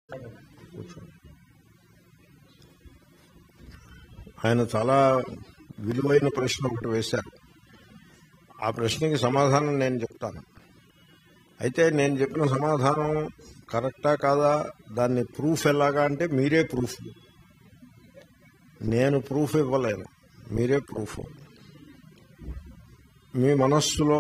కూర్చోండి ఆయన చాలా విలువైన ప్రశ్న ఒకటి వేశారు ఆ ప్రశ్నకి సమాధానం నేను చెప్తాను అయితే నేను చెప్పిన సమాధానం కరెక్టా కాదా దాన్ని ప్రూఫ్ ఎలాగా అంటే మీరే ప్రూఫ్ నేను ప్రూఫ్ ఇవ్వలేను మీరే ప్రూఫ్ మీ మనస్సులో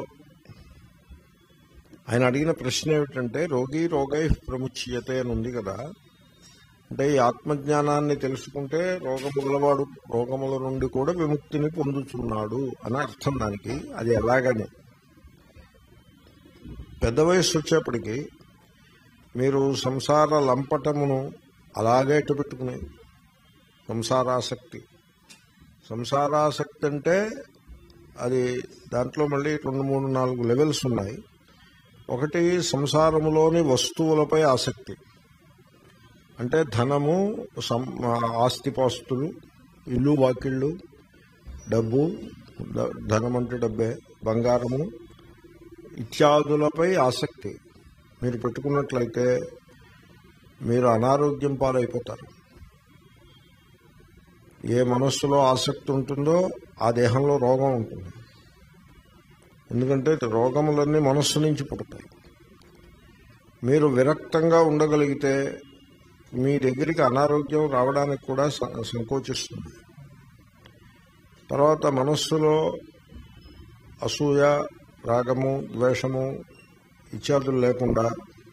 ఆయన అడిగిన ప్రశ్న ఏమిటంటే రోగి రోగై ప్రముచ్యతే అని ఉంది కదా అంటే ఈ ఆత్మజ్ఞానాన్ని తెలుసుకుంటే రోగము గలవాడు రోగముల నుండి కూడా విముక్తిని పొందుతున్నాడు అని అర్థం దానికి అది ఎలాగని పెద్ద వయసు వచ్చేప్పటికి మీరు సంసార లంపటమును అలాగే ఇటు పెట్టుకుని సంసారాసక్తి సంసారాసక్తి అంటే అది దాంట్లో మళ్ళీ రెండు మూడు నాలుగు లెవెల్స్ ఉన్నాయి ఒకటి సంసారములోని వస్తువులపై ఆసక్తి అంటే ధనము సం- ఆస్తిపాస్తులు ఇల్లు వాకిళ్ళు డబ్బు ద- ధనం అంటే డబ్బే బంగారము ఇత్యాదులపై ఆసక్తి మీరు పెట్టుకున్నట్లయితే మీరు అనారోగ్యం పాలైపోతారు ఏ మనస్సులో ఆసక్తి ఉంటుందో ఆ దేహంలో రోగం ఉంటుంది ఎందుకంటే రోగములన్నీ మనస్సు నుంచి పుడతాయి మీరు విరక్తంగా ఉండగలిగితే మీ దగ్గరికి అనారోగ్యం రావడానికి కూడా స- సంకోచిస్తుంది తర్వాత మనస్సులో అసూయ రాగము ద్వేషము ఇత్యాదులు లేకుండా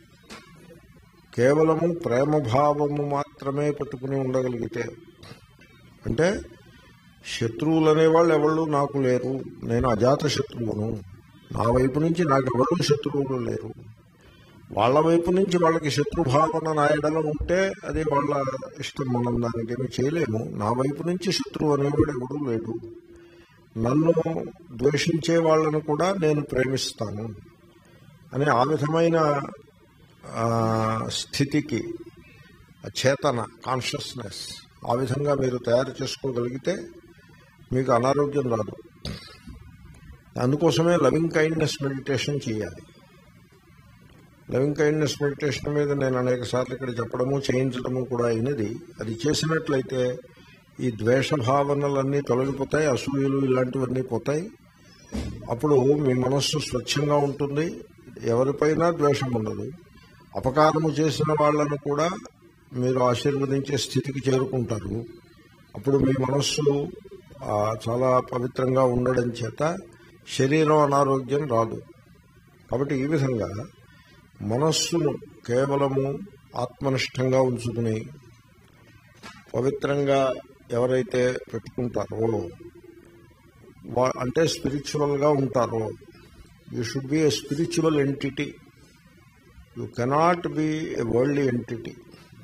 కేవలము ప్రేమభావము మాత్రమే పెట్టుకుని ఉండగలిగితే అంటే శత్రువులు అనేవాళ్ళు ఎవళ్ళు నాకు లేరు నేను అజాత శత్రువును నా వైపు నుంచి నాకు ఎవరు శత్రువులు లేరు వాళ్ళ వైపు నుంచి వాళ్ళకి శత్రుభావన నాయడలో ఉంటే అది వాళ్ళ ఇష్టం మనం దానికి ఏమీ చేయలేము నా వైపు నుంచి శత్రువు అనేవాడు ఎవడూ లేడు నన్ను ద్వేషించే వాళ్ళను కూడా నేను ప్రేమిస్తాను అనే ఆ విధమైన ఆ, స్థితికి ఆ చేతన కాన్షియస్నెస్ ఆ విధంగా మీరు తయారు చేసుకోగలిగితే మీకు అనారోగ్యం రాదు అందుకోసమే లవింగ్ కైండ్నెస్ మెడిటేషన్ చేయాలి లవింగ్ కైండ్నెస్ మెడిటేషన్ మీద నేను అనేక సార్లు ఇక్కడ చెప్పడము చేయించడము కూడా అయినది అది చేసినట్లయితే ఈ ద్వేష భావనలన్నీ తొలగిపోతాయి అసూయలు ఇలాంటివన్నీ పోతాయి అప్పుడు మీ మనస్సు స్వచ్ఛంగా ఉంటుంది ఎవరిపైనా ద్వేషం ఉండదు అపకారము చేసిన వాళ్ళను కూడా మీరు ఆశీర్వదించే స్థితికి చేరుకుంటారు అప్పుడు మీ మనస్సు ఆ, చాలా పవిత్రంగా ఉండడం చేత శరీరం అనారోగ్యం రాదు కాబట్టి ఈ విధంగా మనస్సును కేవలము ఆత్మనిష్టంగా ఉంచుకుని పవిత్రంగా ఎవరైతే పెట్టుకుంటారో వా- అంటే స్పిరిచువల్ గా ఉంటారో you should be a spiritual entity you cannot be a world entity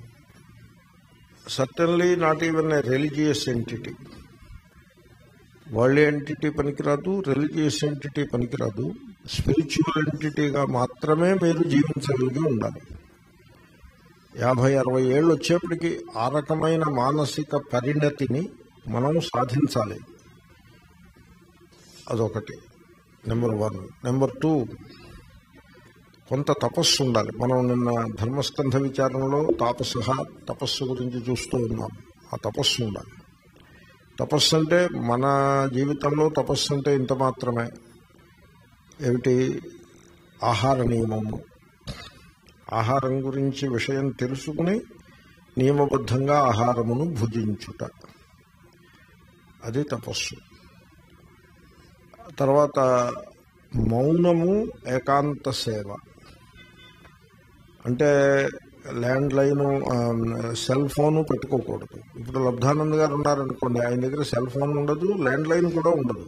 certainly not even a religious entity world entity పనికిరాదు రిలీజియస్ ఎంటిటీ పనికిరాదు స్పిరిచువల్ ఎంటిటీగా మాత్రమే మీరు జీవించగలిగి ఉండాలి యాభై అరవై ఏళ్ళు వచ్చేప్పటికి ఆ రకమైన మానసిక పరిణతిని మనం సాధించాలి అదొకటి నెంబర్ వన్ నెంబర్ టూ కొంత తపస్సు ఉండాలి మనం నిన్న ధర్మస్కంధ విచారణలో తాపస తపస్సు గురించి చూస్తూ ఉన్నాం ఆ తపస్సు ఉండాలి తపస్సు అంటే మన జీవితంలో తపస్సు అంటే ఇంత మాత్రమే ఏమిటి ఆహార నియమము ఆహారం గురించి విషయం తెలుసుకుని నియమబద్ధంగా ఆహారమును భుజించుట అది తపస్సు తర్వాత మౌనము ఏకాంత సేవ అంటే ల్యాండ్ లైన్ సెల్ ఫోన్ పెట్టుకోకూడదు ఇప్పుడు లబ్ధానంద్ గారు ఉన్నారనుకోండి ఆయన దగ్గర సెల్ ఫోన్ ఉండదు ల్యాండ్ లైన్ కూడా ఉండదు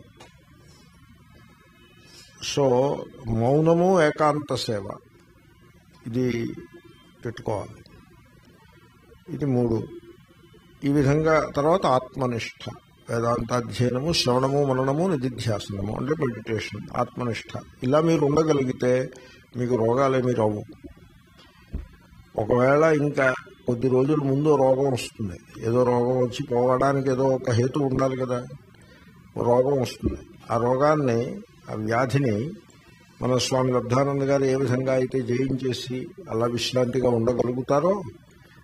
సో మౌనము ఏకాంత సేవ ఇది పెట్టుకోవాలి ఇది మూడు ఈ విధంగా తర్వాత ఆత్మనిష్ట వేదాంత అధ్యయనము శ్రవణము మననము నిధిధ్యాసనము అంటే మెడిటేషన్ ఆత్మనిష్ట ఇలా మీరు ఉండగలిగితే మీకు రోగాలేమీ రావు ఒకవేళ ఇంకా కొద్ది రోజుల ముందు రోగం వస్తుంది ఏదో రోగం వచ్చి పోవడానికి ఏదో ఒక హేతు ఉండాలి కదా ఓ రోగం వస్తుంది ఆ రోగాన్ని ఆ వ్యాధిని మన స్వామి లబ్ధానంద గారు ఏ విధంగా అయితే జయించేసి అలా విశ్రాంతిగా ఉండగలుగుతారో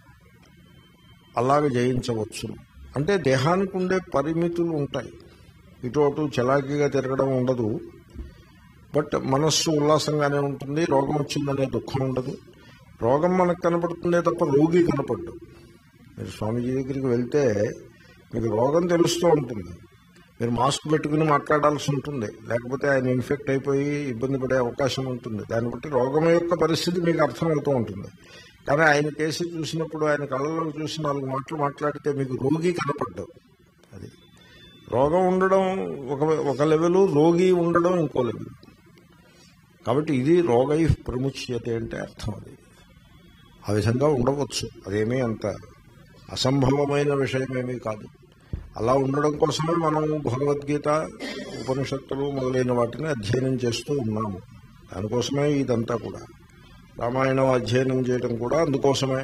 అలాగ జయించవచ్చు అంటే దేహానికి ఉండే పరిమితులు ఉంటాయి ఇటు అటు చలాకీగా తిరగడం ఉండదు బట్ మనస్సు ఉల్లాసంగానే ఉంటుంది రోగం వచ్చిందనే దుఃఖం ఉండదు రోగం మనకు కనపడుతుందే తప్ప రోగి కనపడ్డు మీరు స్వామీజీ దగ్గరికి వెళ్తే మీకు రోగం తెలుస్తూ ఉంటుంది మీరు మాస్క్ పెట్టుకుని మాట్లాడాల్సి ఉంటుంది లేకపోతే ఆయన ఇన్ఫెక్ట్ అయిపోయి ఇబ్బంది పడే అవకాశం ఉంటుంది దాన్ని బట్టి రోగం యొక్క పరిస్థితి మీకు అర్థమవుతూ ఉంటుంది కానీ ఆయన కేసు చూసినప్పుడు ఆయన కళ్ళలో చూసి నాలుగు మాటలు మాట్లాడితే మీకు రోగి కనపడ్డావు అది రోగం ఉండడం ఒక ఒక లెవెల్ రోగి ఉండడం ఇంకో లెవెల్ కాబట్టి ఇది రోగై ప్రముచ్యతే అంటే అర్థం అది ఆ విధంగా ఉండవచ్చు అదేమీ అంత అసంభవమైన విషయమేమీ కాదు అలా ఉండడం కోసమే మనం భగవద్గీత ఉపనిషత్తులు మొదలైన వాటిని అధ్యయనం చేస్తూ ఉన్నాము దానికోసమే ఇదంతా కూడా రామాయణం అధ్యయనం చేయడం కూడా అందుకోసమే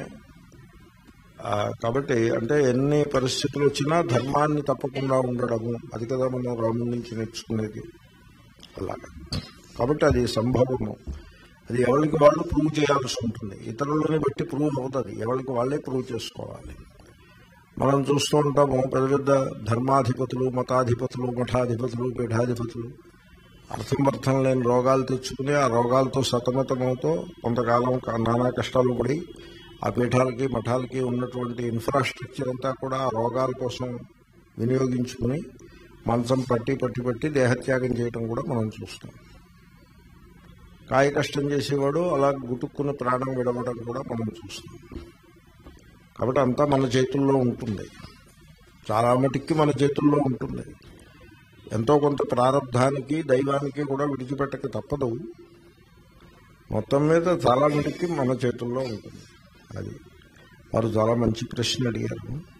ఆ, కాబట్టి అంటే ఎన్ని పరిస్థితులు వచ్చినా ధర్మాన్ని తప్పకుండా ఉండడము అది కదా మనం రాముడి నుంచి నేర్చుకునేది అలాగా కాబట్టి అది సంభవము అది ఎవరికి వాళ్ళు ప్రూవ్ చేయాల్సి ఉంటుంది ఇతరులని బట్టి ప్రూవ్ అవుతుంది ఎవరికి వాళ్ళే ప్రూవ్ చేసుకోవాలి మనం చూస్తూ ఉంటాము పెద్ద పెద్ద ధర్మాధిపతులు మతాధిపతులు మఠాధిపతులు పీఠాధిపతులు అర్థం అర్థం లేని రోగాలు తెచ్చుకుని ఆ రోగాలతో సతమతమవుతూ కొంతకాలం క- నానా కష్టాలు పడి ఆ పీఠాలకి మఠాలకి ఉన్నటువంటి ఇన్ఫ్రాస్ట్రక్చర్ అంతా కూడా ఆ రోగాల కోసం వినియోగించుకుని మంచం పట్టి పట్టి పట్టి దేహత్యాగం చేయడం కూడా మనం చూస్తాం కాయ కష్టం చేసేవాడు అలా గుటుక్కున్న ప్రాణం విడవడం కూడా మనం చూస్తాం కాబట్టి అంతా మన చేతుల్లో ఉంటుంది చాలా మటుక్కి మన చేతుల్లో ఉంటుంది ఎంతో కొంత ప్రారంధానికి దైవానికి కూడా విడిచిపెట్టక తప్పదు మొత్తం మీద చాలా మటుక్కి మన చేతుల్లో ఉంటుంది అది వారు చాలా మంచి ప్రశ్న అడిగారు